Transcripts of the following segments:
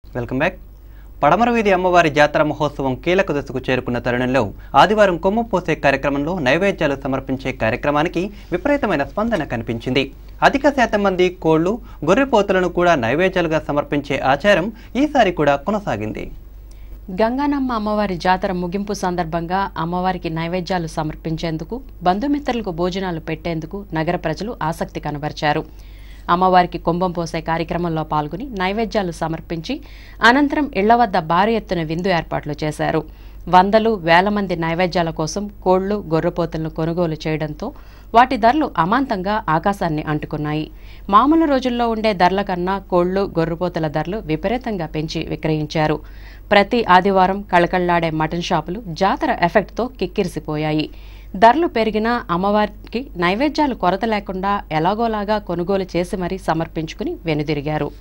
Welcome back పడమర వీధి అమ్మవారి జాతర మహోత్సవం కీలక దశకు చేరుకున్న తరుణంలో ఆదివారం కొమ్ము పోసే కార్యక్రమంలో నైవేద్యాలు సమర్పించే కార్యక్రమానికి విపరీతమైన స్పందన కనిపించింది అధిక శాతం మంది కోళ్లు గొర్రెపోతులను కూడా నైవేద్యాలుగా సమర్పించే ఆచారం ఈసారి కూడా కొనసాగింది గంగానమ్మ అమ్మవారి జాతర ముగింపు సందర్భంగా అమ్మవారికి నైవేద్యాలు సమర్పించేందుకు బంధుమిత్రులకు భోజనాలు పెట్టేందుకు నగర ప్రజలు ఆసక్తి కనబరిచారు అమ్మవారికి కుంభం పోసే కార్యక్రమంలో పాల్గొని నైవేద్యాలు సమర్పించి అనంతరం ఇళ్ల వద్ద భారీ ఎత్తున విందు ఏర్పాట్లు చేశారు వందలు వేల మంది నైవేద్యాల కోసం కోళ్లు గొర్రెపోతులను కొనుగోలు చేయడంతో వాటి ధరలు అమాంతంగా ఆకాశాన్ని అంటుకున్నాయి మామూలు రోజుల్లో ఉండే ధరల కన్నా కోళ్లు గొర్రెపోతుల ధరలు విపరీతంగా పెంచి విక్రయించారు ప్రతి ఆదివారం కళకళ్లాడే మటన్ షాపులు జాతర ఎఫెక్ట్తో కిక్కిరిసిపోయాయి ధరలు పెరిగినా అమ్మవారికి నైవేద్యాలు కొరత లేకుండా ఎలాగోలాగా కొనుగోలు చేసి మరీ సమర్పించుకుని వెనుదిరిగారు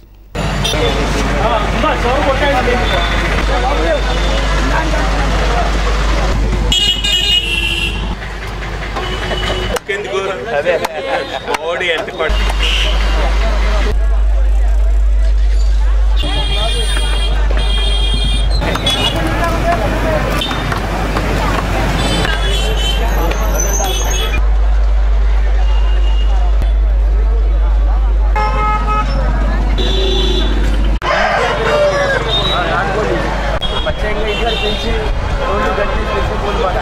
ఎందుకు అదే బాడీ ఎంత పట్టు ప్రత్యేకంగా ఇంట్లో పెంచి రోడ్లు గట్టి పెంచుకోవాలి మాట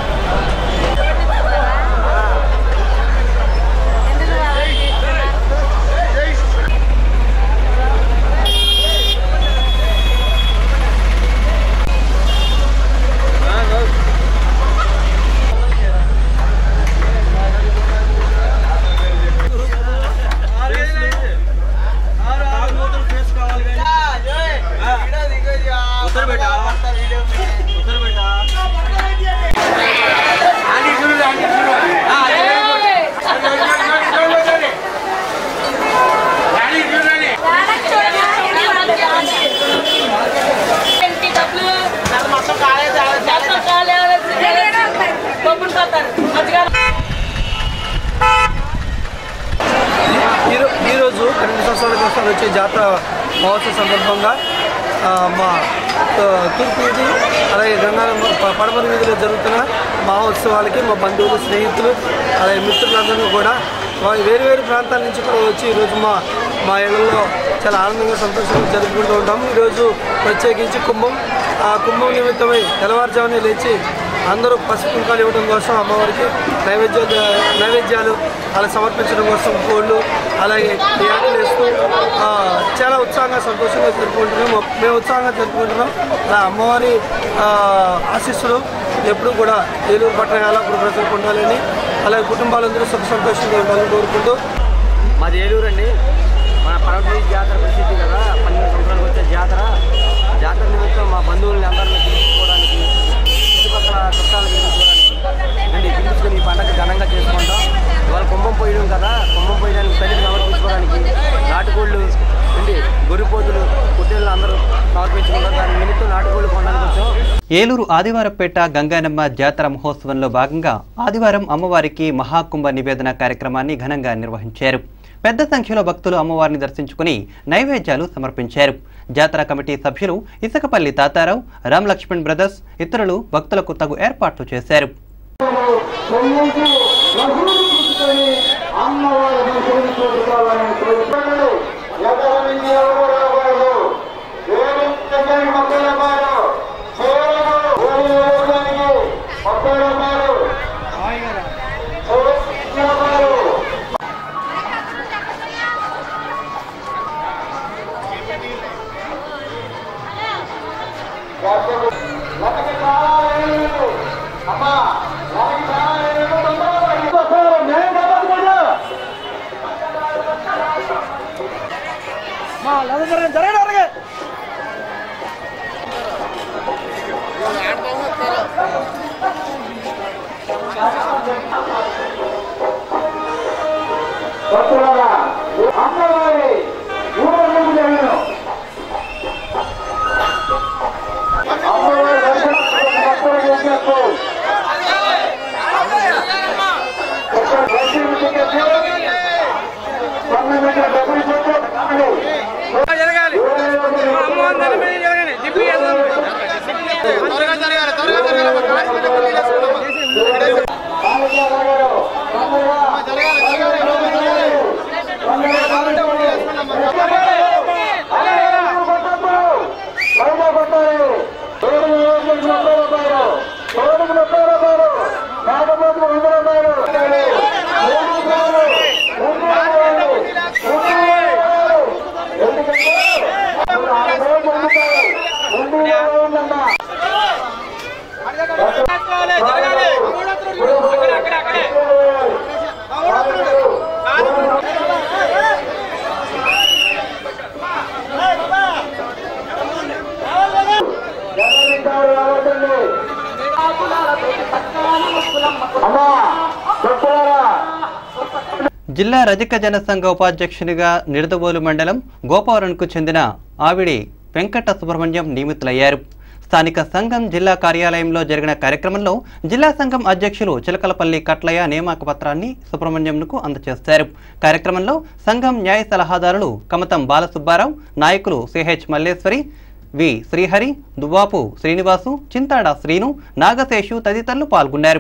ఈరో ఈరోజు పన్నెండు సంవత్సరాల కోసం వచ్చే జాతర మహోత్సవ సందర్భంగా ఆ, మా ఆ, తూర్పు వీధి అలాగే గంగారం పడమర వీధిలో జరుగుతున్న మహోత్సవాలకి మా బంధువులు స్నేహితులు అలాగే మిత్రులందరూ కూడా వా- వేరు వేరు ప్రాంతాల నుంచి కూడా వచ్చి ఈరోజు మా మా ఇళ్లలో చాలా ఆనందంగా సంతోషంగా జరుపుకుంటూ ఉంటాము ఈరోజు ప్రత్యేకించి కుంభం ఆ కుంభం నిమిత్తమై తెల్లవారుజామునే లేచి అందరూ పసుపు కుంకాలు ఇవ్వడం కోసం అమ్మవారికి నైవేద్యాలు నైవేద్యాలు అలా సమర్పించడం కోసం కోళ్ళు అలాగే ఏటలు వేస్తూ ఆ, చాలా ఉత్సాహంగా సంతోషంగా జరుపుకుంటున్నాం మేము ఉత్సాహంగా జరుపుకుంటున్నాం అలా అమ్మవారి ఆ, ఆశీస్సులు ఎప్పుడూ కూడా ఏలూరు పట్టణ ఎల్లప్పుడూ ప్రజలకు ఉండాలని అలాగే కుటుంబాలందరూ సుఖ సంతోషంగా ఉండాలని కోరుకుంటూ మాది ఏలూరు అండి మన పర్వతీ జాతర ప్రసిద్ధి కదా పన్నెండు సంవత్సరాలకు వచ్చే జాతర జాతర నిమిత్తం మా బంధువుల్ని అందరిని పిలుచుకోవడానికి చుట్టుపక్కల చుట్టాలు పిలుచుకోవడానికి అండి పిలుచుకొని ఈ పండగ ఘనంగా చేసుకుంటాం ఇవాళ కుంభం పోయడం కదా కుంభం పోయడానికి తల్లిని సమర్పించుకోవడానికి నాటుకోళ్ళు అండి గొర్రెపోతులు పొట్టేళ్ళు అందరూ సమర్పించుకుంటారు దాని నిమిత్తం నాటుకోళ్ళు కొనడానికి వచ్చాం ఏలూరు ఆదివారపేట గంగానమ్మ జాతర మహోత్సవంలో భాగంగా ఆదివారం అమ్మవారికి మహాకుంభ నివేదన కార్యక్రమాన్ని ఘనంగా నిర్వహించారు పెద్ద సంఖ్యలో భక్తులు అమ్మవారిని దర్శించుకుని నైవేద్యాలు సమర్పించారు జాతర కమిటీ సభ్యులు ఇసకపల్లి తాతారావు రామ్ లక్ష్మణ్ బ్రదర్స్ ఇతరులు భక్తులకు తగు ఏర్పాట్లు చేశారు జరగాలి అమ్మవారి జిల్లా రజక జనసంఘ ఉపాధ్యక్షునిగా నిడదవోలు మండలం గోపవరంకు చెందిన ఆవిడి వెంకట సుబ్రహ్మణ్యం నియమితులయ్యారు స్థానిక సంఘం జిల్లా కార్యాలయంలో జరిగిన కార్యక్రమంలో జిల్లా సంఘం అధ్యక్షులు చిలకలపల్లి కట్లయ్య నియామక పత్రాన్ని సుబ్రహ్మణ్యంకు అందజేస్తారు కార్యక్రమంలో సంఘం న్యాయ సలహాదారులు కమతం బాలసుబ్బారావు నాయకులు సిహెచ్ మల్లేశ్వరి వి శ్రీహరి దువ్వాపు శ్రీనివాసు చింతాడ శ్రీను నాగశేషు తదితరులు పాల్గొన్నారు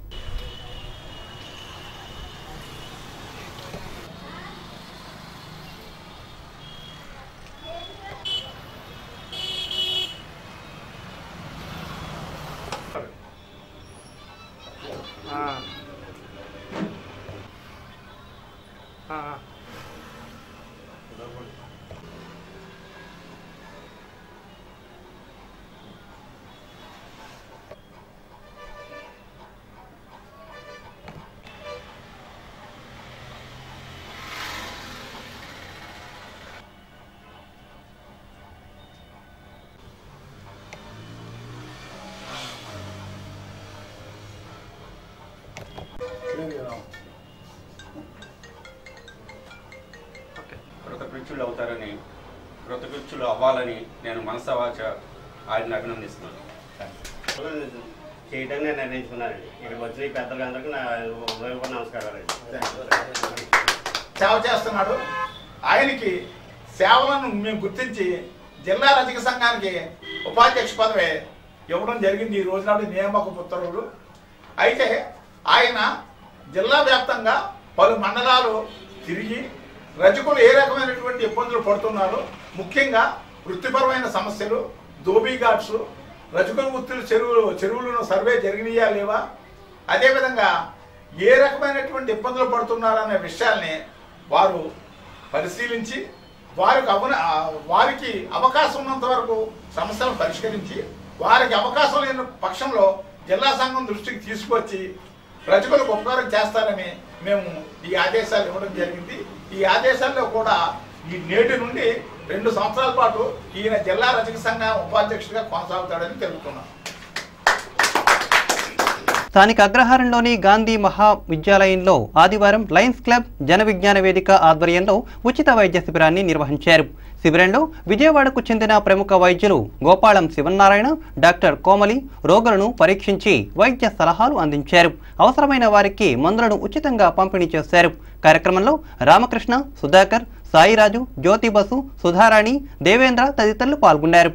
కృతకృత్యులు అవుతారని కృతకృత్యులు అవ్వాలని నేను మనసవాచ ఆయన అభినందిస్తున్నాను చేయటం నేను నిర్ణయించుకున్నానండి ఇక్కడికి వచ్చిన ఈ పెద్దలందరికీ నా ఉదయపూర్వ నమస్కారాలండి సేవ చేస్తున్నాడు ఆయనకి సేవలను మేము గుర్తించి జిల్లా రజక సంఘానికి ఉపాధ్యక్ష పదవి ఇవ్వడం జరిగింది ఈ రోజు నాడు నియామక ఉత్తర్వులు అయితే ఆయన జిల్లా వ్యాప్తంగా పలు మండలాలు తిరిగి రజకులు ఏ రకమైనటువంటి ఇబ్బందులు పడుతున్నారు ముఖ్యంగా వృత్తిపరమైన సమస్యలు దోబీ ఘాట్స్ రజకుల వృత్తులు చెరువులు చెరువులను సర్వే జరిగినాయా లేవా అదేవిధంగా ఏ రకమైనటువంటి ఇబ్బందులు పడుతున్నారనే విషయాల్ని వారు పరిశీలించి వారికి అవన ఆ, వారికి అవకాశం ఉన్నంత వరకు సమస్యలను పరిష్కరించి వారికి అవకాశం లేని పక్షంలో జిల్లా సంఘం దృష్టికి తీసుకొచ్చి రజకులకు ఉపకారం చేస్తారని మేము ఈ ఆదేశాలు ఇవ్వడం జరిగింది ఈ ఆదేశాల్లో కూడా ఈ నేటి నుండి రెండు సంవత్సరాల పాటు ఈయన జిల్లా రజక సంఘం ఉపాధ్యక్షుడిగా కొనసాగుతాడని తెలుపుతున్నాం స్థానిక అగ్రహారంలోని గాంధీ మహావిద్యాలయంలో ఆదివారం లయన్స్ క్లబ్ జన విజ్ఞాన వేదిక ఆధ్వర్యంలో ఉచిత వైద్య శిబిరాన్ని నిర్వహించారు శిబిరంలో విజయవాడకు చెందిన ప్రముఖ వైద్యులు గోపాళం శివనారాయణ డాక్టర్ కోమలి రోగులను పరీక్షించి వైద్య సలహాలు అందించారు అవసరమైన వారికి మందులను ఉచితంగా పంపిణీ చేశారు కార్యక్రమంలో రామకృష్ణ సుధాకర్ సాయిరాజు జ్యోతి బసు సుధారాణి దేవేంద్ర తదితరులు పాల్గొన్నారు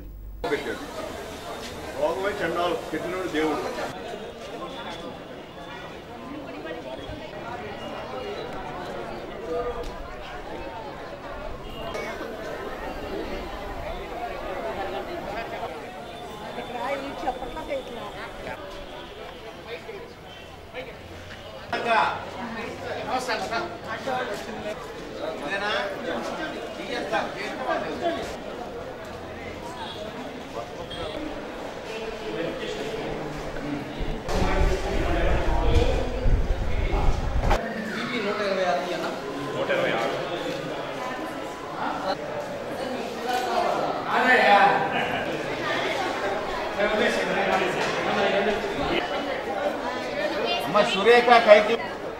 అమ్మ సురేఖ కైకి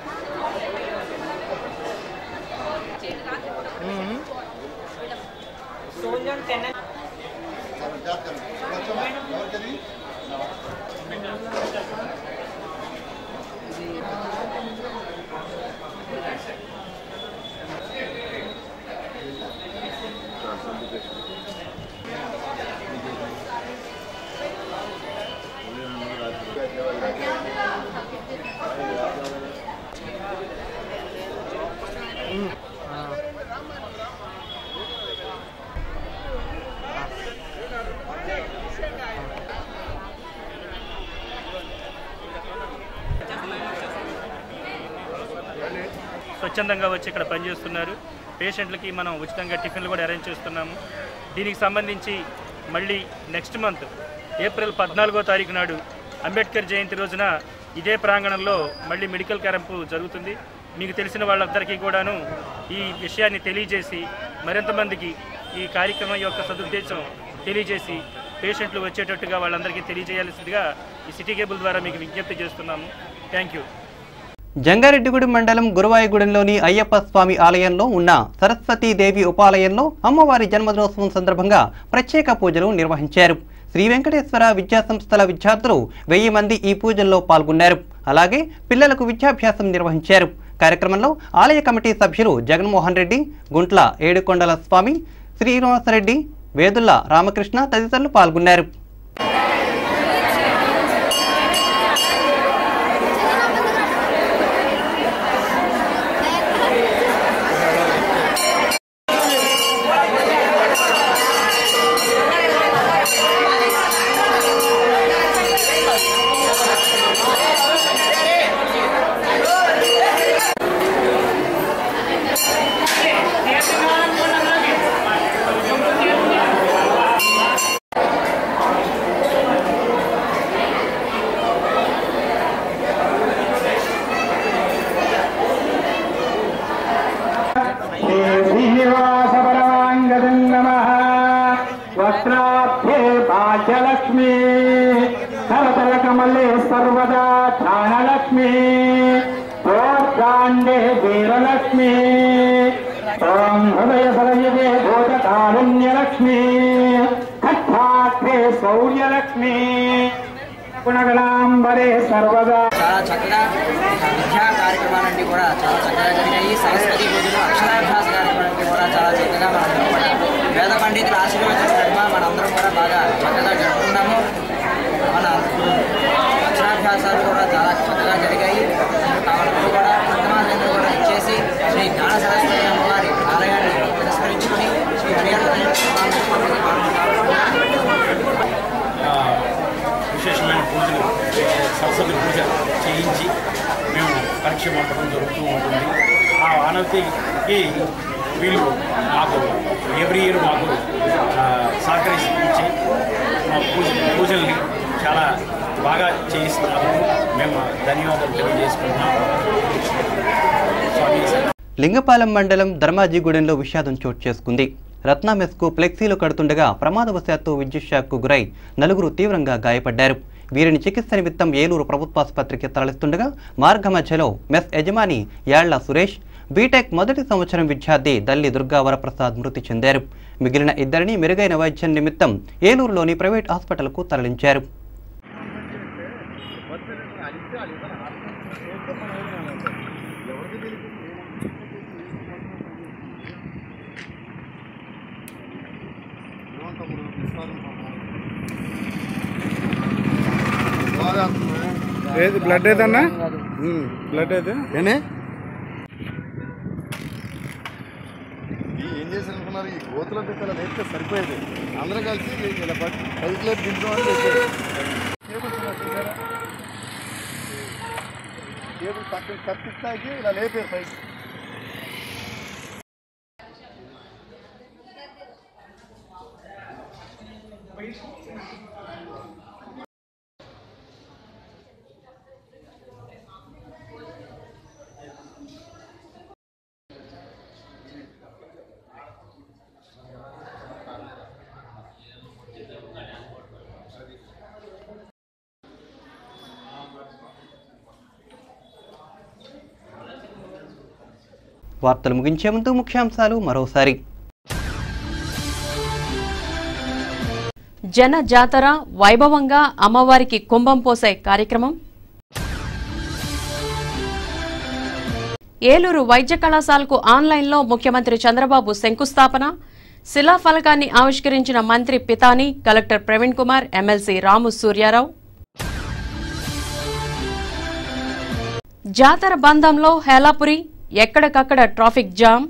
స్వచ్ఛందంగా వచ్చి ఇక్కడ పనిచేస్తున్నారు పేషెంట్లకి మనం ఉచితంగా టిఫిన్లు కూడా అరేంజ్ చేస్తున్నాము దీనికి సంబంధించి మళ్ళీ నెక్స్ట్ మంత్ ఏప్రిల్ పద్నాలుగో తారీఖు నాడు అంబేద్కర్ జయంతి రోజున ఇదే ప్రాంగణంలో మళ్ళీ మెడికల్ క్యాంపు జరుగుతుంది మీకు తెలిసిన వాళ్ళందరికీ కూడాను ఈ విషయాన్ని తెలియజేసి మరింతమందికి ఈ కార్యక్రమం యొక్క సదుద్దేశం తెలియజేసి పేషెంట్లు వచ్చేటట్టుగా వాళ్ళందరికీ తెలియజేయాల్సిందిగా ఈ సిటీ కేబుల్ ద్వారా మీకు విజ్ఞప్తి చేస్తున్నాము థ్యాంక్ యూ జంగారెడ్డిగూడెం మండలం గురువాయిగూడెంలోని అయ్యప్ప స్వామి ఆలయంలో ఉన్న సరస్వతీదేవి ఉపాలయంలో అమ్మవారి జన్మదినోత్సవం సందర్భంగా ప్రత్యేక పూజలు నిర్వహించారు శ్రీ వెంకటేశ్వర విద్యా సంస్థల విద్యార్థులు వెయ్యి మంది ఈ పూజల్లో పాల్గొన్నారు అలాగే పిల్లలకు విద్యాభ్యాసం నిర్వహించారు కార్యక్రమంలో ఆలయ కమిటీ సభ్యులు జగన్మోహన్ రెడ్డి గుంట్ల ఏడుకొండల స్వామి శ్రీనివాసరెడ్డి వేదుల్ల రామకృష్ణ తదితరులు పాల్గొన్నారు శ్రీనివాసపరమాంగదం నమ వస్త్రాభ్యే భాగ్యలక్ష్మి కరతల కమలే సర్వదా ధ్యానలక్ష్మి ప్రోత్కాండే వీరలక్ష్మి ఓం హృదయ సరయదే భూతకారుణ్యలక్ష్మి కట్టాగ్రే శౌర్యలక్ష్మి గుణగణాంబరే సర్వదా చాలా చక్కగా విద్యా కార్యక్రమాలన్నీ కూడా చాలా చక్కగా జరిగాయి సరస్వతి పూజలు అక్షరాభ్యాస కార్యక్రమాలన్నీ కూడా చాలా చక్కగా మనం కూడా వేద పండితులు ఆశీర్వదించిన నడుమ మనందరం కూడా బాగా చక్కగా జరుపుకున్నాము మన అక్షరాభ్యాసాలు కూడా చాలా చక్కగా జరిగాయి కావాలందరూ కూడా భక్తమాలందరూ కూడా ఇచ్చేసి శ్రీ జ్ఞాన సరస్వతి అమ్మవారి ఆలయాన్ని పురస్కరించుకొని శ్రీ హరిహర విశేషమైన పూజలు సరస్వతి పూజ చేయించి మేము పరీక్ష పంపడం జరుగుతూ ఉంటుంది ఆ ఆనతికి వీళ్ళు మాకు ఎవ్రీ ఇయర్ మాకు ఆ, సహకరించి మా పూజ పూజల్ని చాలా బాగా చేయిస్తున్నారు మేము ధన్యవాదాలు తెలియజేసుకుంటున్నాం స్వామి లింగపాలెం మండలం ధర్మాజిగూడెంలో విషాదం చోటు చేసుకుంది రత్నా మెస్కు ఫ్లెక్సీలు కడుతుండగా ప్రమాదవశాత్తు విద్యుత్ షాక్కు గురై నలుగురు తీవ్రంగా గాయపడ్డారు వీరిని చికిత్స నిమిత్తం ఏలూరు ప్రభుత్వాసుపత్రికి తరలిస్తుండగా మార్గ మధ్యలో మెస్ యజమాని యాళ్ల సురేష్ బీటెక్ మొదటి సంవత్సరం విద్యార్థి దల్లి దుర్గా వరప్రసాద్ మృతి చెందారు మిగిలిన ఇద్దరిని మెరుగైన వైద్యం నిమిత్తం ఏలూరులోని ప్రైవేట్ హాస్పిటల్కు తరలించారు ఏది బ్లడ్ ఏదన్నా బ్లడ్ ఏది ఏనే ఏం చేశారు అనుకున్నారు ఈ గోతుల పిక్కల నేర్పితే సరిపోయేది అందరూ కలిసి ఇలా పైకి లేపు దించడం చెప్పారు కేబుల్స్ ఉన్నాయి చూసారా? కేబుల్ పక్కన కప్పిస్తాకి ఇలా లేపారు పైకి వార్తలు ముగించే ముందు ముఖ్యాంశాలు మరోసారి జన జాతర వైభవంగా అమ్మవారికి కుంభం పోసే కార్యక్రమం ఏలూరు వైద్య కళాశాలకు ఆన్లైన్లో ముఖ్యమంత్రి చంద్రబాబు శంకుస్థాపన శిలాఫలకాన్ని ఆవిష్కరించిన మంత్రి పితాని కలెక్టర్ ప్రవీణ్ కుమార్ ఎమ్మెల్సీ రాము సూర్యారావు జాతర బంధంలో హేలాపురి ఎక్కడికక్కడ ట్రాఫిక్ జామ్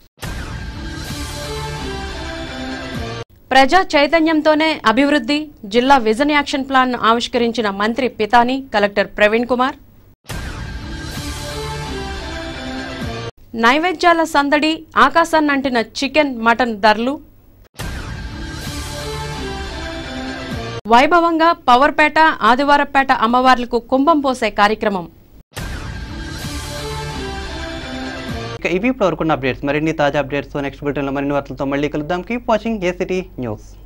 ప్రజా చైతన్యంతోనే అభివృద్ధి జిల్లా విజన్ యాక్షన్ ప్లాన్ ఆవిష్కరించిన మంత్రి పితాని కలెక్టర్ ప్రవీణ్ కుమార్ నైవేద్యాల సందడి ఆకాశాన్నంటిన చికెన్ మటన్ ధరలు వైభవంగా పవర్పేట ఆదివారపేట అమ్మవార్లకు కుంభం పోసే కార్యక్రమం ఇక ఇవి ఇప్పుడు వరకున్న అప్డేట్స్ మరిన్ని తాజా అప్డేట్స్ నెక్స్ట్ బులెటిన్లో మరిన్ని వార్తలతో మళ్ళీ కలుద్దాం keep watching A city news